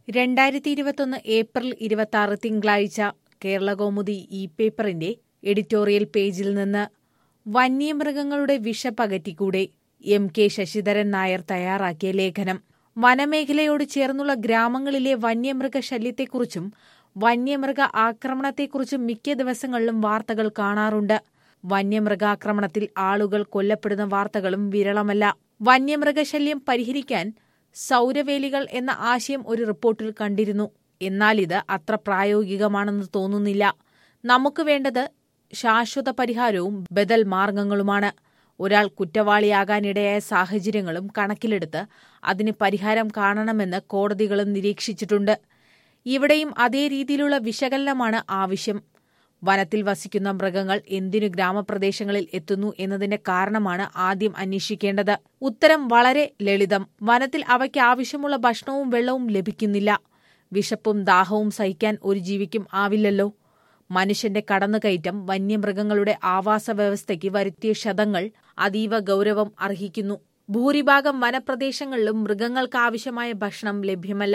രണ്ടായിരത്തി ഇരുപത്തൊന്ന് ഏപ്രിൽ ഇരുപത്തി ആറ് തിങ്കളാഴ്ച കേരളകൗമുദി ഇ പേപ്പറിന്റെ എഡിറ്റോറിയൽ പേജിൽ നിന്ന് വന്യമൃഗങ്ങളുടെ വിഷപ്പകറ്റിക്കൂടെ എം കെ ശശിധരൻ നായർ തയ്യാറാക്കിയ ലേഖനം വനമേഖലയോട് ചേർന്നുള്ള ഗ്രാമങ്ങളിലെ വന്യമൃഗ ശല്യത്തെക്കുറിച്ചും വന്യമൃഗ ആക്രമണത്തെക്കുറിച്ചും മിക്ക ദിവസങ്ങളിലും വാർത്തകൾ കാണാറുണ്ട് വന്യമൃഗാക്രമണത്തിൽ ആളുകൾ കൊല്ലപ്പെടുന്ന വാർത്തകളും വിരളമല്ല വന്യമൃഗശല്യം പരിഹരിക്കാൻ സൗരവേലികൾ എന്ന ആശയം ഒരു റിപ്പോർട്ടിൽ കണ്ടിരുന്നു എന്നാൽ ഇത് അത്ര പ്രായോഗികമാണെന്ന് തോന്നുന്നില്ല നമുക്ക് വേണ്ടത് ശാശ്വത പരിഹാരവും ബദൽ മാർഗങ്ങളുമാണ് ഒരാൾ കുറ്റവാളിയാകാനിടയായ സാഹചര്യങ്ങളും കണക്കിലെടുത്ത് അതിന് പരിഹാരം കാണണമെന്ന് കോടതികളും നിരീക്ഷിച്ചിട്ടുണ്ട് ഇവിടെയും അതേ രീതിയിലുള്ള വിശകലനമാണ് ആവശ്യം വനത്തിൽ വസിക്കുന്ന മൃഗങ്ങൾ എന്തിനു ഗ്രാമപ്രദേശങ്ങളിൽ എത്തുന്നു എന്നതിന്റെ കാരണമാണ് ആദ്യം അന്വേഷിക്കേണ്ടത് ഉത്തരം വളരെ ലളിതം വനത്തിൽ അവയ്ക്ക് ആവശ്യമുള്ള ഭക്ഷണവും വെള്ളവും ലഭിക്കുന്നില്ല വിശപ്പും ദാഹവും സഹിക്കാൻ ഒരു ജീവിക്കും ആവില്ലല്ലോ മനുഷ്യന്റെ കടന്നുകയറ്റം വന്യമൃഗങ്ങളുടെ ആവാസ വ്യവസ്ഥയ്ക്ക് വരുത്തിയ ക്ഷതങ്ങൾ അതീവ ഗൗരവം അർഹിക്കുന്നു ഭൂരിഭാഗം വനപ്രദേശങ്ങളിലും മൃഗങ്ങൾക്ക് ആവശ്യമായ ഭക്ഷണം ലഭ്യമല്ല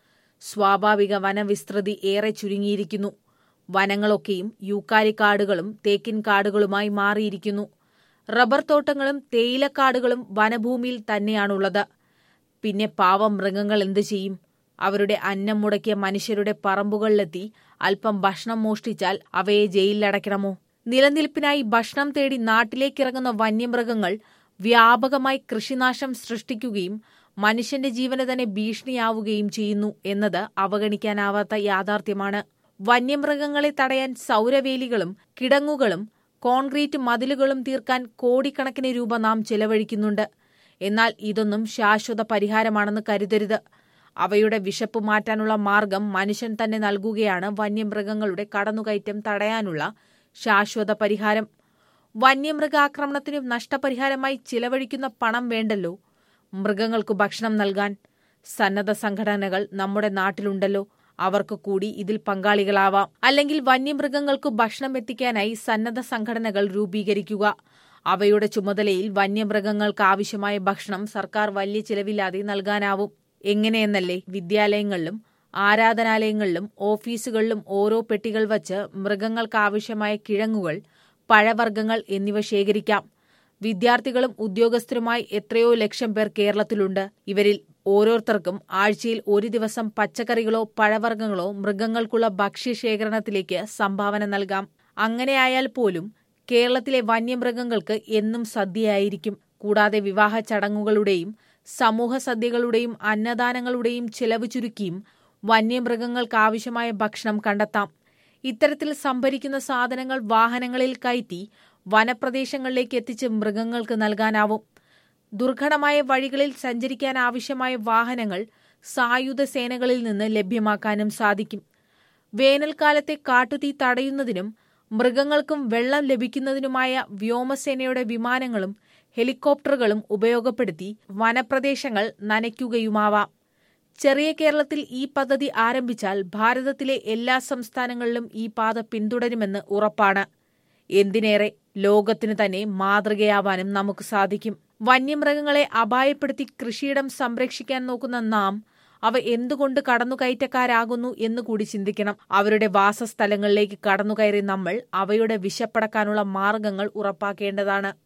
സ്വാഭാവിക വനവിസ്തൃതി ഏറെ ചുരുങ്ങിയിരിക്കുന്നു വനങ്ങളൊക്കെയും യൂക്കാലിക്കാടുകളും തേക്കിൻ കാടുകളുമായി മാറിയിരിക്കുന്നു റബ്ബർ തോട്ടങ്ങളും തേയിലക്കാടുകളും വനഭൂമിയിൽ തന്നെയാണുള്ളത് പിന്നെ പാവം മൃഗങ്ങൾ എന്തു ചെയ്യും അവരുടെ അന്നം മുടക്കിയ മനുഷ്യരുടെ പറമ്പുകളിലെത്തി അല്പം ഭക്ഷണം മോഷ്ടിച്ചാൽ അവയെ ജയിലിലടയ്ക്കണമോ നിലനിൽപ്പിനായി ഭക്ഷണം തേടി നാട്ടിലേക്കിറങ്ങുന്ന വന്യമൃഗങ്ങൾ വ്യാപകമായി കൃഷിനാശം സൃഷ്ടിക്കുകയും മനുഷ്യന്റെ ജീവന് തന്നെ ഭീഷണിയാവുകയും ചെയ്യുന്നു എന്നത് അവഗണിക്കാനാവാത്ത യാഥാർത്ഥ്യമാണ് വന്യമൃഗങ്ങളെ തടയാൻ സൗരവേലികളും കിടങ്ങുകളും കോൺക്രീറ്റ് മതിലുകളും തീർക്കാൻ കോടിക്കണക്കിന് രൂപ നാം ചെലവഴിക്കുന്നുണ്ട് എന്നാൽ ഇതൊന്നും ശാശ്വത പരിഹാരമാണെന്ന് കരുതരുത് അവയുടെ വിശപ്പ് മാറ്റാനുള്ള മാർഗം മനുഷ്യൻ തന്നെ നൽകുകയാണ് വന്യമൃഗങ്ങളുടെ കടന്നുകയറ്റം തടയാനുള്ള ശാശ്വത പരിഹാരം വന്യമൃഗാക്രമണത്തിനു നഷ്ടപരിഹാരമായി ചിലവഴിക്കുന്ന പണം വേണ്ടല്ലോ മൃഗങ്ങൾക്ക് ഭക്ഷണം നൽകാൻ സന്നദ്ധ സംഘടനകൾ നമ്മുടെ നാട്ടിലുണ്ടല്ലോ അവർക്ക് കൂടി ഇതിൽ പങ്കാളികളാവാം അല്ലെങ്കിൽ വന്യമൃഗങ്ങൾക്ക് ഭക്ഷണം എത്തിക്കാനായി സന്നദ്ധ സംഘടനകൾ രൂപീകരിക്കുക അവയുടെ ചുമതലയിൽ വന്യമൃഗങ്ങൾക്ക് ആവശ്യമായ ഭക്ഷണം സർക്കാർ വലിയ ചിലവില്ലാതെ നൽകാനാവും എങ്ങനെയെന്നല്ലേ വിദ്യാലയങ്ങളിലും ആരാധനാലയങ്ങളിലും ഓഫീസുകളിലും ഓരോ പെട്ടികൾ വച്ച് മൃഗങ്ങൾക്ക് ആവശ്യമായ കിഴങ്ങുകൾ പഴവർഗ്ഗങ്ങൾ എന്നിവ ശേഖരിക്കാം വിദ്യാർത്ഥികളും ഉദ്യോഗസ്ഥരുമായി എത്രയോ ലക്ഷം പേർ കേരളത്തിലുണ്ട് ഇവരിൽ ഓരോരുത്തർക്കും ആഴ്ചയിൽ ഒരു ദിവസം പച്ചക്കറികളോ പഴവർഗ്ഗങ്ങളോ മൃഗങ്ങൾക്കുള്ള ഭക്ഷ്യശേഖരണത്തിലേക്ക് സംഭാവന നൽകാം അങ്ങനെയായാൽ പോലും കേരളത്തിലെ വന്യമൃഗങ്ങൾക്ക് എന്നും സദ്യയായിരിക്കും കൂടാതെ വിവാഹ ചടങ്ങുകളുടെയും സമൂഹ സദ്യകളുടെയും അന്നദാനങ്ങളുടെയും ചെലവ് ചുരുക്കിയും വന്യമൃഗങ്ങൾക്ക് ആവശ്യമായ ഭക്ഷണം കണ്ടെത്താം ഇത്തരത്തിൽ സംഭരിക്കുന്ന സാധനങ്ങൾ വാഹനങ്ങളിൽ കയറ്റി വനപ്രദേശങ്ങളിലേക്ക് എത്തിച്ച് മൃഗങ്ങൾക്ക് നൽകാനാവും ദുർഘടമായ വഴികളിൽ സഞ്ചരിക്കാൻ ആവശ്യമായ വാഹനങ്ങൾ സായുധ സേനകളിൽ നിന്ന് ലഭ്യമാക്കാനും സാധിക്കും വേനൽക്കാലത്തെ കാട്ടുതീ തടയുന്നതിനും മൃഗങ്ങൾക്കും വെള്ളം ലഭിക്കുന്നതിനുമായ വ്യോമസേനയുടെ വിമാനങ്ങളും ഹെലികോപ്റ്ററുകളും ഉപയോഗപ്പെടുത്തി വനപ്രദേശങ്ങൾ നനയ്ക്കുകയുമാവാം ചെറിയ കേരളത്തിൽ ഈ പദ്ധതി ആരംഭിച്ചാൽ ഭാരതത്തിലെ എല്ലാ സംസ്ഥാനങ്ങളിലും ഈ പാത പിന്തുടരുമെന്ന് ഉറപ്പാണ് എന്തിനേറെ ലോകത്തിന് തന്നെ മാതൃകയാവാനും നമുക്ക് സാധിക്കും വന്യമൃഗങ്ങളെ അപായപ്പെടുത്തി കൃഷിയിടം സംരക്ഷിക്കാൻ നോക്കുന്ന നാം അവ എന്തുകൊണ്ട് കടന്നുകയറ്റക്കാരാകുന്നു എന്ന് കൂടി ചിന്തിക്കണം അവരുടെ വാസസ്ഥലങ്ങളിലേക്ക് കടന്നുകയറി നമ്മൾ അവയുടെ വിശപ്പടക്കാനുള്ള മാർഗങ്ങൾ ഉറപ്പാക്കേണ്ടതാണ്